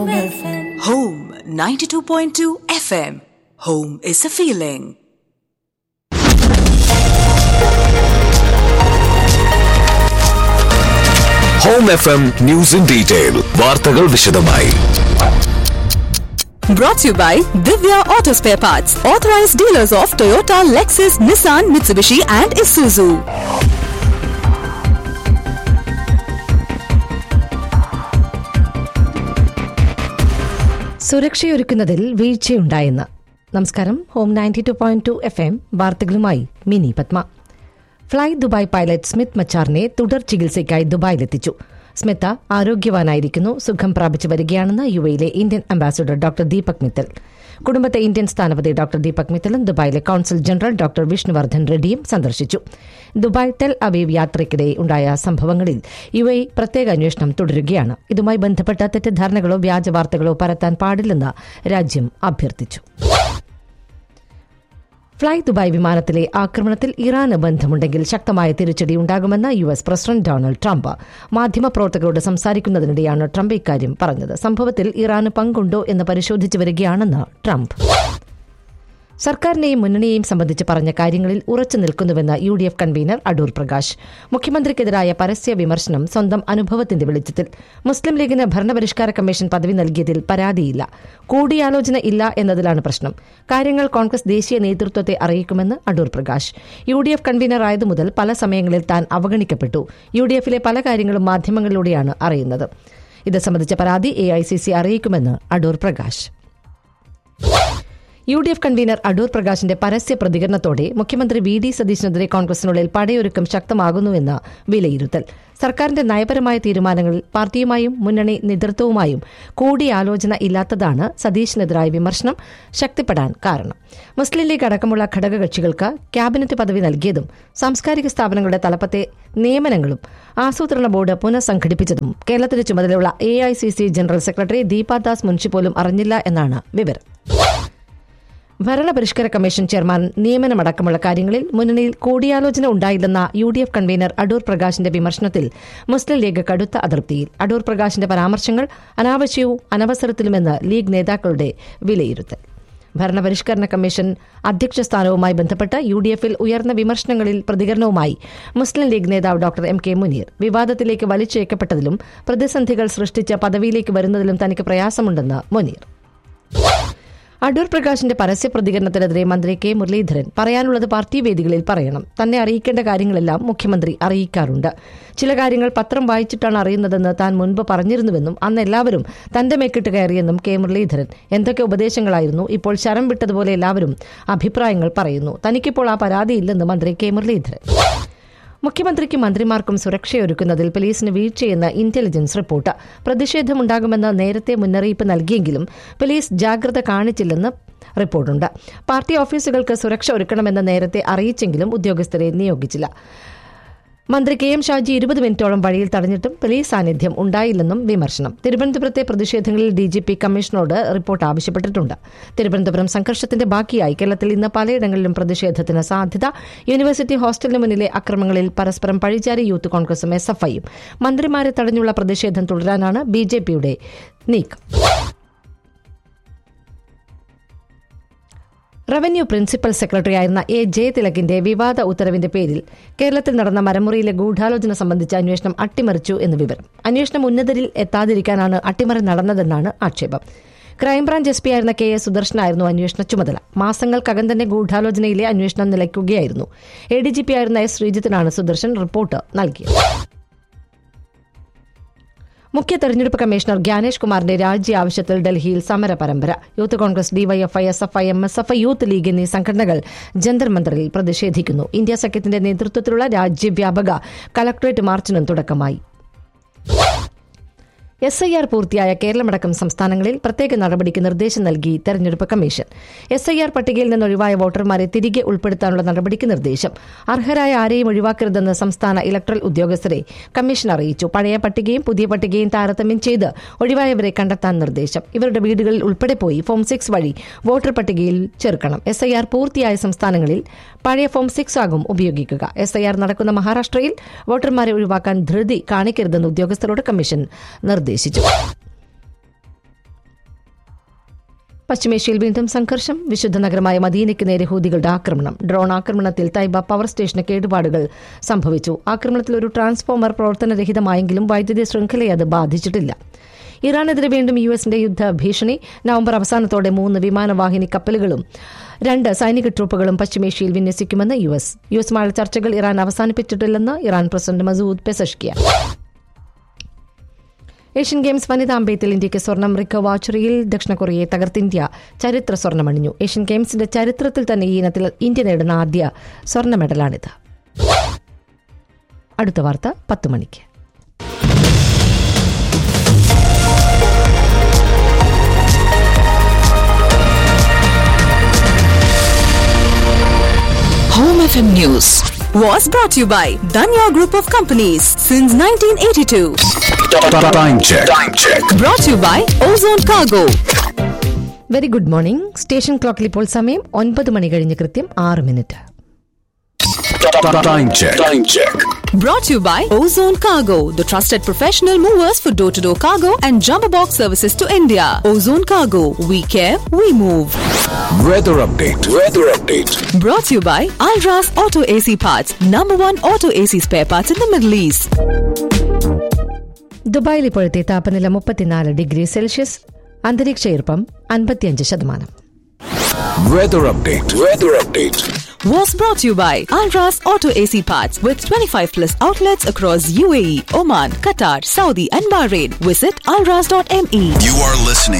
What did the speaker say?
Home 92.2 FM. Home is a feeling. Home F M news in detail വാർത്തകൾ വിശദമായി Brought to you by Divya Auto Spare Parts, authorized dealers of Toyota, Lexus, Nissan, Mitsubishi, and Isuzu. സുരക്ഷയൊരുക്കുന്നതിൽ വീഴ്ചയുണ്ടായെന്ന് നമസ്കാരം home ninety two point two F M വാർത്തകളുമായി Mini Padma fly Dubai pilot Smith മച്ചാറിനെ തുടർ ചികിത്സയ്ക്കായി ദുബായിലെത്തിച്ചു സ്മിത്ത ആരോഗ്യവാനായിരിക്കുന്നു സുഖം പ്രാപിച്ചു വരികയാണെന്ന് യു എയിലെ Indian ambassador doctor Deepak Mittal കുടുംബത്തെ ഇന്ത്യൻ സ്ഥാനപതി ഡോക്ടർ ദീപക് മിത്തലും ദുബായിലെ കൌൺസിൽ ജനറൽ ഡോക്ടർ വിഷ്ണുവർദ്ധൻ റെഡ്ഡിയും സന്ദർശിച്ചു ദുബായ് ടെൽ അവീവ് യാത്രയ്ക്കിടെ ഉണ്ടായ സംഭവങ്ങളിൽ യു എ പ്രത്യേക അന്വേഷണം തുടരുകയാണ് ഇതുമായി ബന്ധപ്പെട്ട തെറ്റിദ്ധാരണകളോ വ്യാജ വാർത്തകളോ പരത്താൻ പാടില്ലെന്ന് രാജ്യം അഭ്യർത്ഥിച്ചു ഫ്ളൈ ദുബായ് വിമാനത്തിലെ ആക്രമണത്തിൽ ഇറാന് ബന്ധമുണ്ടെങ്കിൽ ശക്തമായ തിരിച്ചടി ഉണ്ടാകുമെന്ന് U S president Donald Trump മാധ്യമപ്രവർത്തകരോട് സംസാരിക്കുന്നതിനിടെയാണ് ട്രംപ് ഇക്കാര്യം പറഞ്ഞത് സംഭവത്തിൽ ഇറാന് പങ്കുണ്ടോ എന്ന് പരിശോധിച്ചു വരികയാണെന്ന് ട്രംപ് സർക്കാരിനെയും മുന്നണിയെയും സംബന്ധിച്ച് പറഞ്ഞ കാര്യങ്ങളിൽ ഉറച്ചു നിൽക്കുന്നുവെന്ന് U D F convener Adoor Prakash മുഖ്യമന്ത്രിക്കെതിരായ പരസ്യ വിമർശനം സ്വന്തം അനുഭവത്തിന്റെ വെളിച്ചത്തിൽ മുസ്ലിം ലീഗിന് ഭരണപരിഷ്കാര കമ്മീഷൻ പദവി നൽകിയതിൽ പരാതിയില്ല കൂടിയാലോചന ഇല്ല എന്നതിലാണ് പ്രശ്നം കാര്യങ്ങൾ കോൺഗ്രസ് ദേശീയ നേതൃത്വത്തെ അറിയിക്കുമെന്ന് Adoor Prakash U D F convener ആയതു മുതൽ പല സമയങ്ങളിൽ താൻ അവഗണിക്കപ്പെട്ടു യു ഡി എഫിലെ പല കാര്യങ്ങളും മാധ്യമങ്ങളിലൂടെയാണ് അറിയുന്നത് ഇത് സംബന്ധിച്ച പരാതി എ ഐ സി സി അറിയിക്കുമെന്ന് Adoor Prakash U D F convener Adoor പ്രകാശിന്റെ പരസ്യ പ്രതികരണത്തോടെ മുഖ്യമന്ത്രി വി ഡി സതീശനെതിരെ കോൺഗ്രസിനുള്ളിൽ പടയൊരുക്കം ശക്തമാകുന്നുവെന്ന് വിലയിരുത്തൽ സർക്കാരിന്റെ നയപരമായ തീരുമാനങ്ങളിൽ പാർട്ടിയുമായും മുന്നണി നേതൃത്വവുമായും കൂടിയാലോചന ഇല്ലാത്തതാണ് സതീശനെതിരായ വിമർശനം ശക്തിപ്പെടാൻ കാരണം മുസ്ലിം ലീഗ് അടക്കമുള്ള ഘടകകക്ഷികൾക്ക് ക്യാബിനറ്റ് പദവി നൽകിയതും സാംസ്കാരിക സ്ഥാപനങ്ങളുടെ തലപ്പത്തെ നിയമനങ്ങളും ആസൂത്രണ ബോർഡ് പുനഃസംഘടിപ്പിച്ചതും കേരളത്തിന് ചുമതലയുള്ള A I C C general secretary Deepadas Munshi പോലും അറിഞ്ഞില്ല എന്നാണ് വിവരം ഭരണപരിഷ്കര കമ്മീഷൻ ചെയർമാൻ നിയമനമടക്കമുള്ള കാര്യങ്ങളിൽ മുന്നണിയിൽ കൂടിയാലോചന ഉണ്ടായില്ലെന്ന U D F convener Adoor പ്രകാശിന്റെ വിമർശനത്തിൽ മുസ്ലിം ലീഗ് കടുത്ത അതൃപ്തിയിൽ അടൂർ പ്രകാശിന്റെ പരാമർശങ്ങൾ അനാവശ്യവും അനവസരത്തിലുമെന്ന് ലീഗ് നേതാക്കളുടെ വിലയിരുത്തൽ ഭരണപരിഷ്കരണ കമ്മീഷൻ അധ്യക്ഷ സ്ഥാനവുമായി ബന്ധപ്പെട്ട് യു ഡി എഫിൽ ഉയർന്ന വിമർശനങ്ങളിൽ പ്രതികരണവുമായി മുസ്ലിം ലീഗ് നേതാവ് ഡോക്ടർ എം കെ മുനീർ വിവാദത്തിലേക്ക് വലിച്ചേക്കപ്പെട്ടതിലും പ്രതിസന്ധികൾ സൃഷ്ടിച്ച പദവിയിലേക്ക് വരുന്നതിലും തനിക്ക് പ്രയാസമുണ്ടെന്ന് മുനീർ അടൂർ പ്രകാശിന്റെ പരസ്യ പ്രതികരണത്തിനെതിരെ മന്ത്രി കെ മുരളീധരൻ പറയാനുള്ളത് പാർട്ടി വേദികളിൽ പറയണം തന്നെ അറിയിക്കേണ്ട കാര്യങ്ങളെല്ലാം മുഖ്യമന്ത്രി അറിയിക്കാറുണ്ട് ചില കാര്യങ്ങൾ പത്രം വായിച്ചിട്ടാണ് അറിയുന്നതെന്ന് താൻ മുൻപ് പറഞ്ഞിരുന്നുവെന്നും അന്ന് എല്ലാവരും തന്റെ മേക്കിട്ട് കയറിയെന്നും കെ മുരളീധരൻ എന്തൊക്കെ ഉപദേശങ്ങളായിരുന്നു ഇപ്പോൾ ശരം വിട്ടതുപോലെ എല്ലാവരും അഭിപ്രായങ്ങൾ പറയുന്നു തനിക്കിപ്പോൾ ആ പരാതിയില്ലെന്ന് മന്ത്രി കെ മുരളീധരൻ മുഖ്യമന്ത്രിക്കും മന്ത്രിമാർക്കും സുരക്ഷയൊരുക്കുന്നതിൽ പോലീസിന് വീഴ്ചയെന്ന ഇന്റലിജൻസ് റിപ്പോർട്ട് പ്രതിഷേധമുണ്ടാകുമെന്ന് നേരത്തെ മുന്നറിയിപ്പ് നൽകിയെങ്കിലും പോലീസ് ജാഗ്രത കാണിച്ചില്ലെന്ന് റിപ്പോർട്ടുണ്ട് പാർട്ടി ഓഫീസുകൾക്ക് സുരക്ഷ ഒരുക്കണമെന്ന് നേരത്തെ അറിയിച്ചെങ്കിലും ഉദ്യോഗസ്ഥരെ നിയോഗിച്ചില്ല മന്ത്രി കെ എം ഷാജി ഇരുപത് മിനിറ്റോളം വഴിയിൽ തടഞ്ഞിട്ടും പോലീസ് സാന്നിധ്യം ഉണ്ടായില്ലെന്നും വിമർശനം തിരുവനന്തപുരത്തെ പ്രതിഷേധങ്ങളിൽ ഡി ജി പി കമ്മീഷനോട് റിപ്പോർട്ട് ആവശ്യപ്പെട്ടിട്ടുണ്ട് തിരുവനന്തപുരം സംഘർഷത്തിന്റെ ബാക്കിയായി കേരളത്തിൽ ഇന്ന് പലയിടങ്ങളിലും പ്രതിഷേധത്തിന് സാധ്യത യൂണിവേഴ്സിറ്റി ഹോസ്റ്റലിന് മുന്നിലെ അക്രമങ്ങളിൽ പരസ്പരം പഴിചാരി യൂത്ത് കോൺഗ്രസും എസ് എഫ് ഐയും മന്ത്രിമാരെ തടഞ്ഞുള്ള പ്രതിഷേധം തുടരാനാണ് ബി ജെ പിയുടെ നീക്കം റവന്യൂ പ്രിൻസിപ്പൽ സെക്രട്ടറിയായിരുന്ന എ ജയതിലകിന്റെ വിവാദ ഉത്തരവിന്റെ പേരിൽ കേരളത്തിൽ നടന്ന മരമുറിയിലെ ഗൂഢാലോചന സംബന്ധിച്ച അന്വേഷണം അട്ടിമറിച്ചു എന്ന് വിവരം അന്വേഷണം ഉന്നതരിൽ എത്താതിരിക്കാനാണ് അട്ടിമറി നടന്നതെന്നാണ് ആക്ഷേപം ക്രൈംബ്രാഞ്ച് എസ് പി ആയിരുന്ന കെ എസ് സുദർശനായിരുന്നു അന്വേഷണ ചുമതല മാസങ്ങൾക്കകം തന്നെ ഗൂഢാലോചനയിലെ അന്വേഷണം നിലയ്ക്കുകയായിരുന്നു എ ഡി ജി പി ആയിരുന്ന എസ് ശ്രീജിത്തിനാണ് സുദർശൻ റിപ്പോർട്ട് നൽകിയത് മുഖ്യ തെരഞ്ഞെടുപ്പ് കമ്മീഷണർ ജ്ഞാനേഷ് കുമാറിന്റെ രാജി ആവശ്യത്തിൽ ഡൽഹിയിൽ സമര പരമ്പര youth Congress D Y F I S F I M S F I youth League എന്നീ സംഘടനകൾ ജന്തർ മന്ദറിൽ പ്രതിഷേധിക്കുന്നു ഇന്ത്യ സഖ്യത്തിന്റെ നേതൃത്വത്തിലുള്ള രാജ്യവ്യാപക കലക്ടറേറ്റ് മാർച്ചിനും തുടക്കമായി എസ് ഐ ആർ പൂർത്തിയായ കേരളമടക്കം സംസ്ഥാനങ്ങളിൽ പ്രത്യേക നടപടിക്ക് നിർദ്ദേശം നൽകി തെരഞ്ഞെടുപ്പ് കമ്മീഷൻ എസ് ഐ ആർ പട്ടികയിൽ നിന്ന് ഒഴിവായ വോട്ടർമാരെ തിരികെ ഉൾപ്പെടുത്താനുള്ള നടപടിക്ക് നിർദ്ദേശം അർഹരായ ആരെയും ഒഴിവാക്കരുതെന്ന് സംസ്ഥാന ഇലക്ട്രൽ ഉദ്യോഗസ്ഥരെ കമ്മീഷൻ അറിയിച്ചു പഴയ പട്ടികയും പുതിയ പട്ടികയും താരതമ്യം ചെയ്ത് ഒഴിവായവരെ കണ്ടെത്താൻ നിർദ്ദേശം ഇവരുടെ വീടുകളിൽ ഉൾപ്പെടെ പോയി ഫോം സിക്സ് വഴി വോട്ടർ പട്ടികയിൽ ചേർക്കണം എസ് ഐ ആർ പൂർത്തിയായ സംസ്ഥാനങ്ങളിൽ പഴയ ഫോം സിക്സ് ആകും ഉപയോഗിക്കുക എസ് ഐ ആർ നടക്കുന്ന മഹാരാഷ്ട്രയിൽ വോട്ടർമാരെ ഒഴിവാക്കാൻ ധൃതി കാണിക്കരുതെന്ന് ഉദ്യോഗസ്ഥരോട് കമ്മീഷൻ നിർദ്ദേശിച്ചു പശ്ചിമേഷ്യയിൽ വീണ്ടും സംഘർഷം വിശുദ്ധ നഗരമായ മദീനയ്ക്ക് നേരെ ഹൂതികളുടെ ആക്രമണം ഡ്രോൺ ആക്രമണത്തിൽ തൈബ പവർ സ്റ്റേഷന് കേടുപാടുകൾ സംഭവിച്ചു ആക്രമണത്തിൽ ഒരു ട്രാൻസ്ഫോമർ പ്രവർത്തനരഹിതമായെങ്കിലും വൈദ്യുതി ശൃംഖലയെ അത് ബാധിച്ചിട്ടില്ല ഇറാനെതിരെ വീണ്ടും യു എസിന്റെ യുദ്ധ ഭീഷണി നവംബർ അവസാനത്തോടെ മൂന്ന് വിമാനവാഹിനി കപ്പലുകളും രണ്ട് സൈനിക ട്രൂപ്പുകളും പശ്ചിമേഷ്യയിൽ വിന്യസിക്കുമെന്ന് യു എസ് യു എസുമായുള്ള ചർച്ചകൾ ഇറാൻ അവസാനിപ്പിച്ചിട്ടില്ലെന്ന് Iran president Masoud Pezeshkian Asian games വനിതാ അമ്പയത്തിൽ ഇന്ത്യയ്ക്ക് സ്വർണം റിക്കർവ് ആർച്ചറിയിൽ ദക്ഷിണ കൊറിയയെ തകർത്ത് ഇന്ത്യ ചരിത്ര സ്വർണ്ണമണിഞ്ഞു ഏഷ്യൻ ഗെയിംസിന്റെ ചരിത്രത്തിൽ തന്നെ ഈ ഇനത്തിൽ ഇന്ത്യ നേടുന്ന ആദ്യ സ്വർണ്ണ മെഡലാണിത് അടുത്ത വാർത്ത പത്ത് മണിക്ക് Home FM News was brought to you by Danya Group of Companies since 1982. Time check. Time check. Brought to you by Ozone Cargo. Very good morning station ക്ലോക്കിൽ ഇപ്പോൾ സമയം ഒൻപത് മണി കഴിഞ്ഞ് കൃത്യം ആറ് minute Time check. Time check. Brought to you by Ozone Cargo, the trusted professional movers for door to door cargo and jumbo box services to India. Ozone Cargo, we care, we move. Weather update. Weather update. Brought to you by Alras Auto AC Parts, number one auto AC spare parts in the Middle East. ദുബായിൽ ഇപ്പോഴത്തെ താപനില മുപ്പത്തിനാല് degree Celsius അന്തരീക്ഷ ഈർപ്പം അൻപത്തിയഞ്ച് ശതമാനം Weather update. Weather update. Was brought to you by Alras Auto AC Parts with 25 plus outlets across UAE, Oman, Qatar, Saudi, and Bahrain. Visit alras.me. You are listening